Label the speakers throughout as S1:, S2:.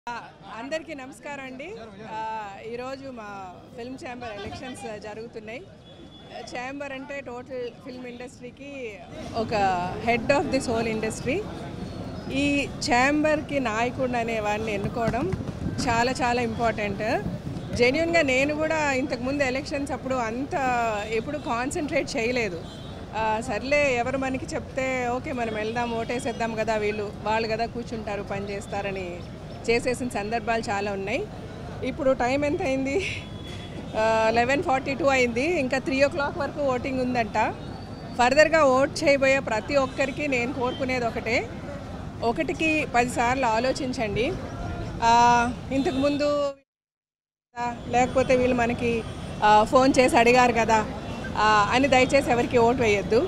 S1: అందరికీ నమస్కారం అండి ఆ, ఈరోజు మా ఫిల్మ్ ఛాంబర్ ఎలక్షన్స్ జరుగుతున్నాయి ఛాంబర్ అంటే టోటల్ ఫిల్మ్ ఇండస్ట్రీకి ఒక head of this whole industry ఈ ఛాంబర్కి నాయకుడు అనే వాడిని ఎన్నుకోవడం చాలా చాలా ఇంపార్టెంట్ జెన్యున్గా నేను కూడా ఇంతకుముందు ఎలక్షన్స్ అప్పుడు అంత ఎప్పుడు కాన్సన్ట్రేట్ చేయలేదు ఆ, సర్లే ఎవరు మనకి చెప్తే ఓకే మనం వెళ్దాం ఓటేసేద్దాం కదా వీళ్ళు వాళ్ళు కదా కూర్చుంటారు పని చేస్తారని చేసేసిన సందర్భాలు చాలా ఉన్నాయి ఇప్పుడు టైం ఎంత అయింది లెవెన్ ఫార్టీ టూ అయింది ఇంకా త్రీ ఓ క్లాక్ వరకు ఓటింగ్ ఉందంట ఫర్దర్గా ఓట్ చేయబోయే ప్రతి ఒక్కరికి నేను కోరుకునేది ఒకటే ఒకటికి పదిసార్లు ఆలోచించండి ఆ, ఇంతకుముందు ఆ, లేకపోతే వీళ్ళు మనకి ఆ, ఫోన్ చేసి అడిగారు కదా ఆ, అని దయచేసి ఎవరికి ఓటు వేయొద్దు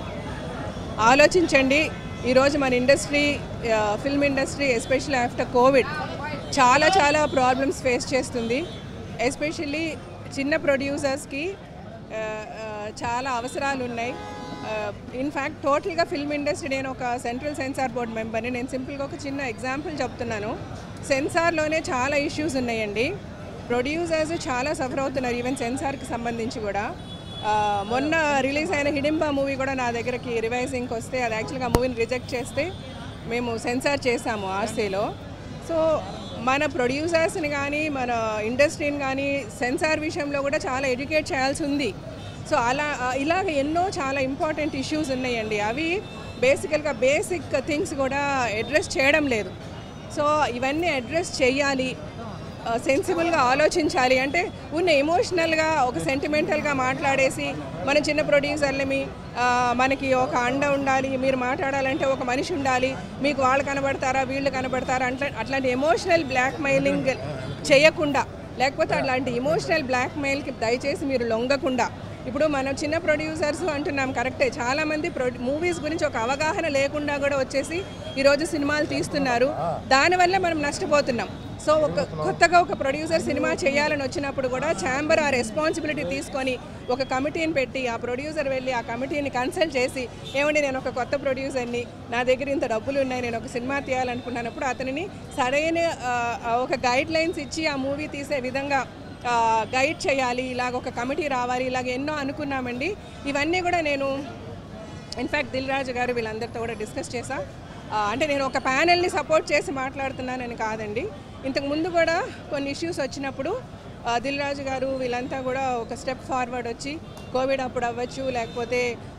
S1: ఆలోచించండి ఈరోజు మన ఇండస్ట్రీ ఆ, film industry especially after Covid చాలా చాలా ప్రాబ్లమ్స్ ఫేస్ చేస్తుంది ఎస్పెషల్లీ చిన్న ప్రొడ్యూసర్స్కి ఆ, ఆ, చాలా అవసరాలు ఉన్నాయి ఇన్ఫ్యాక్ట్ టోటల్గా ఫిల్మ్ ఇండస్ట్రీ నేను ఒక సెంట్రల్ సెన్సార్ బోర్డ్ మెంబర్ని నేను సింపుల్గా ఒక చిన్న ఎగ్జాంపుల్ చెప్తున్నాను సెన్సార్లోనే చాలా ఇష్యూస్ ఉన్నాయండి ప్రొడ్యూసర్స్ చాలా సఫర్ అవుతున్నారు ఈవెన్ సెన్సార్కి సంబంధించి కూడా ఆ, మొన్న రిలీజ్ అయిన హిడింబా మూవీ కూడా నా దగ్గరికి రివైజింగ్కి వస్తే అది యాక్చువల్గా మూవీని రిజెక్ట్ చేస్తే మేము సెన్సార్ చేసాము ఆర్సీలో సో మన ప్రొడ్యూసర్స్ని కానీ మన ఇండస్ట్రీని కానీ సెన్సార్ విషయంలో కూడా చాలా ఎడ్యుకేట్ చేయాల్సి ఉంది సో అలా ఆ, ఇలాగ ఎన్నో చాలా ఇంపార్టెంట్ ఇష్యూస్ ఉన్నాయండి అవి బేసికల్గా బేసిక్ థింగ్స్ కూడా అడ్రస్ చేయడం లేదు సో ఇవన్నీ అడ్రస్ చేయాలి సెన్సిబుల్గా ఆలోచించాలి అంటే ఉన్న ఎమోషనల్గా ఒక సెంటిమెంటల్గా మాట్లాడేసి మన చిన్న ప్రొడ్యూసర్లమి ఆ, మనకి ఒక అండ ఉండాలి మీరు మాట్లాడాలంటే ఒక మనిషి ఉండాలి మీకు వాళ్ళు కనబడతారా వీళ్ళు కనబడతారా అట్లా అట్లాంటి ఎమోషనల్ బ్లాక్మెయిలింగ్ చేయకుండా లేకపోతే అట్లాంటి ఎమోషనల్ బ్లాక్మెయిల్కి దయచేసి మీరు లొంగకుండా ఇప్పుడు మనం చిన్న ప్రొడ్యూసర్స్ అంటున్నాం కరెక్టే చాలామంది ప్రొ మూవీస్ గురించి ఒక అవగాహన లేకుండా కూడా వచ్చేసి ఈరోజు సినిమాలు తీస్తున్నారు దానివల్ల మనం నష్టపోతున్నాం సో ఒక కొత్తగా ఒక ప్రొడ్యూసర్ సినిమా చేయాలని వచ్చినప్పుడు కూడా ఛాంబర్ ఆ రెస్పాన్సిబిలిటీ తీసుకొని ఒక కమిటీని పెట్టి ఆ ప్రొడ్యూసర్ వెళ్ళి ఆ కమిటీని కన్సల్ట్ చేసి ఏమండి నేను ఒక కొత్త ప్రొడ్యూసర్ని నా దగ్గర ఇంత డబ్బులు ఉన్నాయి నేను ఒక సినిమా తీయాలనుకున్నప్పుడు అతనిని సరైన ఆ, ఆ, ఒక గైడ్ లైన్స్ ఇచ్చి ఆ మూవీ తీసే విధంగా ఆ, గైడ్ చేయాలి ఇలాగ ఒక కమిటీ రావాలి ఇలాగ ఎన్నో అనుకున్నామండి ఇవన్నీ కూడా నేను ఇన్ఫ్యాక్ట్ దిల్ రాజు గారు వీళ్ళందరితో కూడా డిస్కస్ చేశా ఆ, అంటే నేను ఒక ప్యానెల్ని సపోర్ట్ చేసి మాట్లాడుతున్నానని కాదండి ఇంతకు ముందు కూడా కొన్ని ఇష్యూస్ వచ్చినప్పుడు ఆ, దిల్ రాజు గారు వీళ్ళంతా కూడా ఒక స్టెప్ ఫార్వర్డ్ వచ్చి కోవిడ్ అప్పుడు అవ్వచ్చు లేకపోతే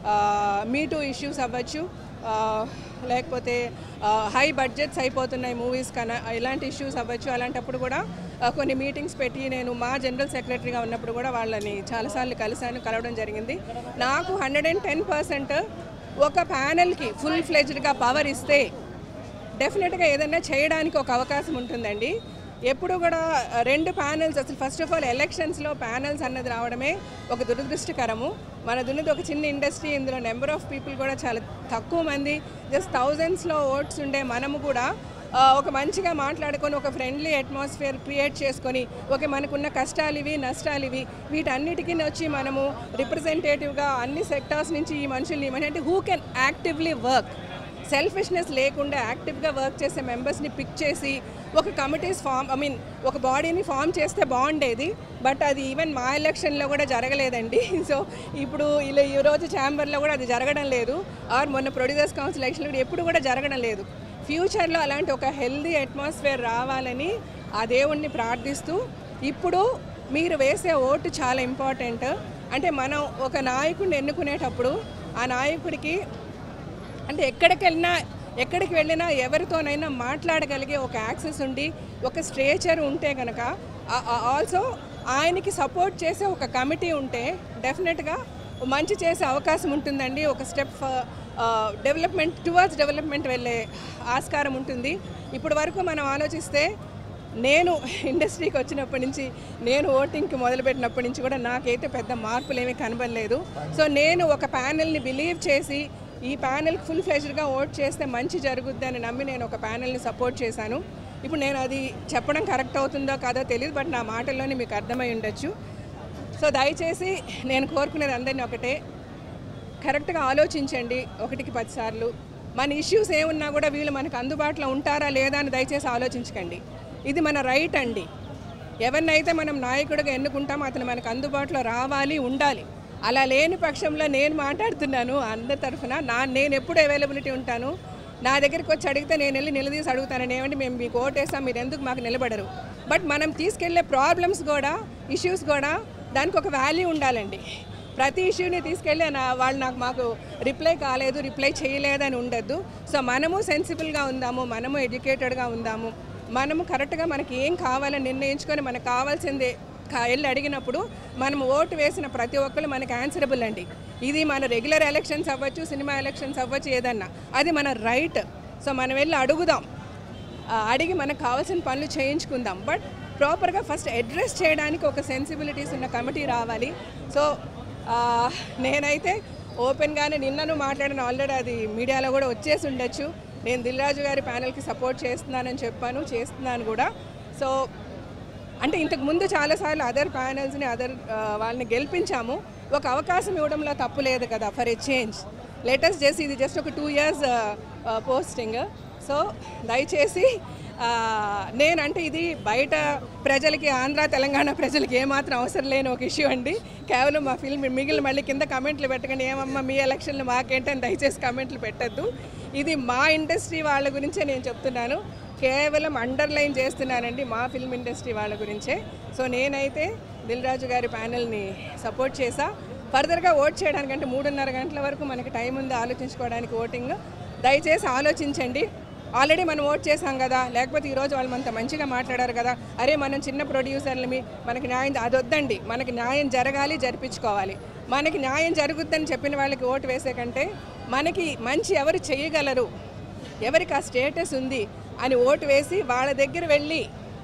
S1: మీటూ ఇష్యూస్ అవ్వచ్చు ఆ, లేకపోతే హై బడ్జెట్స్ అయిపోతున్నాయి మూవీస్ కన్నా ఇలాంటి ఇష్యూస్ అవ్వచ్చు అలాంటప్పుడు కూడా ఆ, కొన్ని మీటింగ్స్ పెట్టి నేను మా జనరల్ సెక్రటరీగా ఉన్నప్పుడు కూడా వాళ్ళని చాలాసార్లు కలిశాను కలవడం జరిగింది నాకు హండ్రెడ్ అండ్ టెన్ పర్సెంట్ ఒక ప్యానెల్కి ఫుల్ ఫ్లెజ్డ్గా పవర్ ఇస్తే డెఫినెట్గా ఏదైనా చేయడానికి ఒక అవకాశం ఉంటుందండి ఎప్పుడు కూడా రెండు ప్యానెల్స్ అసలు ఫస్ట్ ఆఫ్ ఆల్ ఎలక్షన్స్లో ప్యానెల్స్ అన్నది రావడమే ఒక దురదృష్టకరము మన దున్నది ఒక చిన్న ఇండస్ట్రీ ఇందులో నెంబర్ ఆఫ్ పీపుల్ కూడా చాలా తక్కువ మంది జస్ట్ థౌజండ్స్లో ఓట్స్ ఉండే మనము కూడా ఆ, ఒక మంచిగా మాట్లాడుకొని ఒక ఫ్రెండ్లీ అట్మాస్ఫియర్ క్రియేట్ చేసుకొని ఓకే మనకున్న కష్టాలు ఇవి నష్టాలు ఇవి వీటన్నిటికీ వచ్చి మనము రిప్రజెంటేటివ్గా అన్ని సెక్టార్స్ నుంచి ఈ మనుషుల్ని అంటే who can actively work selfishness లేకుండా యాక్టివ్గా వర్క్ చేసే మెంబర్స్ని పిక్ చేసి ఒక కమిటీస్ ఫామ్ ఐ మీన్ ఒక బాడీని ఫామ్ చేస్తే బాగుండేది బట్ అది ఈవెన్ మా ఎలక్షన్లో కూడా జరగలేదండి సో ఇప్పుడు ఇలా ఈరోజు ఛాంబర్లో కూడా అది జరగడం లేదు ఆర్ మొన్న ప్రొడ్యూసర్స్ కౌన్సిల్ ఎలక్షన్లో కూడా ఎప్పుడు కూడా జరగడం లేదు ఫ్యూచర్లో అలాంటి ఒక హెల్దీ అట్మాస్ఫియర్ రావాలని ఆ దేవుణ్ణి ప్రార్థిస్తూ ఇప్పుడు మీరు వేసే ఓటు చాలా ఇంపార్టెంట్ అంటే మనం ఒక నాయకుడిని ఎన్నుకునేటప్పుడు ఆ నాయకుడికి అంటే ఎక్కడికి వెళ్ళినా ఎక్కడికి వెళ్ళినా ఎవరితోనైనా మాట్లాడగలిగే ఒక యాక్సెస్ ఉండి ఒక స్ట్రేచర్ ఉంటే కనుక ఆల్సో ఆయనకి సపోర్ట్ చేసే ఒక కమిటీ ఉంటే డెఫినెట్గా మంచి చేసే అవకాశం ఉంటుందండి ఒక స్టెప్ డెవలప్మెంట్ టువర్డ్స్ డెవలప్మెంట్ వెళ్ళే ఆస్కారం ఉంటుంది ఇప్పటి వరకు మనం ఆలోచిస్తే నేను ఇండస్ట్రీకి వచ్చినప్పటి నుంచి నేను ఓటింగ్కి మొదలుపెట్టినప్పటి నుంచి కూడా నాకైతే పెద్ద మార్పులు ఏమీ కనబడలేదు సో నేను ఒక ప్యానెల్ని బిలీవ్ చేసి ఈ ప్యానెల్కి ఫుల్ ఫ్లెజ్డ్గా ఓట్ చేస్తే మంచి జరుగుద్ది అని నమ్మి నేను ఒక ప్యానెల్ని సపోర్ట్ చేశాను ఇప్పుడు నేను అది చెప్పడం కరెక్ట్ అవుతుందో కాదో తెలియదు బట్ నా మాటల్లోనే మీకు అర్థమై ఉండొచ్చు సో దయచేసి నేను కోరుకునేది అందరినీ ఒకటే కరెక్ట్గా ఆలోచించండి ఒకటికి పదిసార్లు మన ఇష్యూస్ ఏమున్నా కూడా వీళ్ళు మనకు అందుబాటులో ఉంటారా లేదా అని దయచేసి ఆలోచించకండి ఇది మన రైట్ అండి ఎవరినైతే మనం నాయకుడిగా ఎన్నుకుంటామో అతను మనకు అందుబాటులో రావాలి ఉండాలి అలా లేని పక్షంలో నేను మాట్లాడుతున్నాను అందరి తరఫున నా నేను ఎప్పుడు అవైలబిలిటీ ఉంటాను నా దగ్గరికి వచ్చి అడిగితే నేను వెళ్ళి నిలదీసి అడుగుతాను ఏమంటే మేము మీకు ఓటేస్తాం మీరు ఎందుకు మాకు నిలబడరు బట్ మనం తీసుకెళ్లే ప్రాబ్లమ్స్ కూడా ఇష్యూస్ కూడా దానికి ఒక వాల్యూ ఉండాలండి ప్రతి ఇష్యూని తీసుకెళ్ళి నా వాళ్ళు నాకు మాకు రిప్లై కాలేదు రిప్లై చేయలేదని ఉండద్దు సో మనము సెన్సిబుల్గా ఉందాము మనము ఎడ్యుకేటెడ్గా ఉందాము మనము కరెక్ట్గా మనకి ఏం కావాలని నిర్ణయించుకొని మనకు కావాల్సిందే కా- వెళ్ళి అడిగినప్పుడు మనం ఓటు వేసిన ప్రతి ఒక్కరు మనకి ఆన్సరబుల్ అండి ఇది మన రెగ్యులర్ ఎలక్షన్స్ అవ్వచ్చు సినిమా ఎలక్షన్స్ అవ్వచ్చు ఏదన్నా అది మన రైట్ సో మనం వెళ్ళి అడుగుదాం ఆ, అడిగి మనకు కావాల్సిన పనులు చేయించుకుందాం బట్ ప్రాపర్గా ఫస్ట్ అడ్రస్ చేయడానికి ఒక సెన్సిబిలిటీస్ ఉన్న కమిటీ రావాలి సో ఆ, నేనైతే ఓపెన్గానే నిన్నను మాట్లాడిన ఆల్రెడీ అది మీడియాలో కూడా వచ్చేసి ఉండొచ్చు నేను దిల్రాజు గారి ప్యానల్కి సపోర్ట్ చేస్తున్నానని చెప్పాను చేస్తున్నాను కూడా సో అంటే ఇంతకు ముందు చాలాసార్లు అదర్ ప్యానల్స్ని అదర్ వాళ్ళని గెలిపించాము ఒక అవకాశం ఇవ్వడంలో తప్పు లేదు కదా ఫర్ ఏ చేంజ్ లేటెస్ట్ చేసి ఇది జస్ట్ ఒక టూ ఇయర్స్ పోస్టింగ్ సో దయచేసి ఆ, నేనంటే ఇది బయట ప్రజలకి ఆంధ్ర తెలంగాణ ప్రజలకి ఏమాత్రం అవసరం లేని ఒక ఇష్యూ అండి కేవలం మా ఫిల్మ్ మిగిలిన మళ్ళీ కింద కమెంట్లు పెట్టకండి ఏమమ్మా మీ ఎలక్షన్లు మాకేంటని దయచేసి కమెంట్లు పెట్టద్దు ఇది మా ఇండస్ట్రీ వాళ్ళ గురించే నేను చెప్తున్నాను కేవలం అండర్లైన్ చేస్తున్నానండి మా ఫిల్మ్ ఇండస్ట్రీ వాళ్ళ గురించే సో నేనైతే దిల్ రాజు గారి ప్యానల్ని సపోర్ట్ చేసా ఫర్దర్గా ఓట్ చేయడానికంటే మూడున్నర గంటల వరకు మనకి టైం ఉంది ఆలోచించుకోవడానికి ఓటింగ్ దయచేసి ఆలోచించండి ఆల్రెడీ మనం ఓట్ చేసాం కదా లేకపోతే ఈరోజు వాళ్ళు మనతో మంచిగా మాట్లాడారు కదా అరే మనం చిన్న ప్రొడ్యూసర్లమి మనకి న్యాయం అది వద్దండి మనకి న్యాయం జరగాలి జరిపించుకోవాలి మనకి న్యాయం జరుగుద్దని చెప్పిన వాళ్ళకి ఓటు వేసే కంటే మనకి మంచి ఎవరు చేయగలరు ఎవరికి ఆ స్టేటస్ ఉంది అని ఓటు వేసి వాళ్ళ దగ్గర వెళ్ళి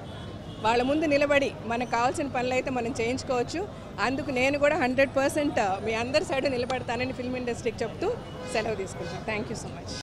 S1: వాళ్ళ ముందు నిలబడి మనకు కావాల్సిన పనులు అయితే మనం చేయించుకోవచ్చు అందుకు నేను కూడా హండ్రెడ్ పర్సెంట్ మీ అందరి సైడ్ నిలబడతానని ఫిల్మ్ ఇండస్ట్రీకి చెప్తూ సెలవు తీసుకుంటాను థ్యాంక్ యూ సో మచ్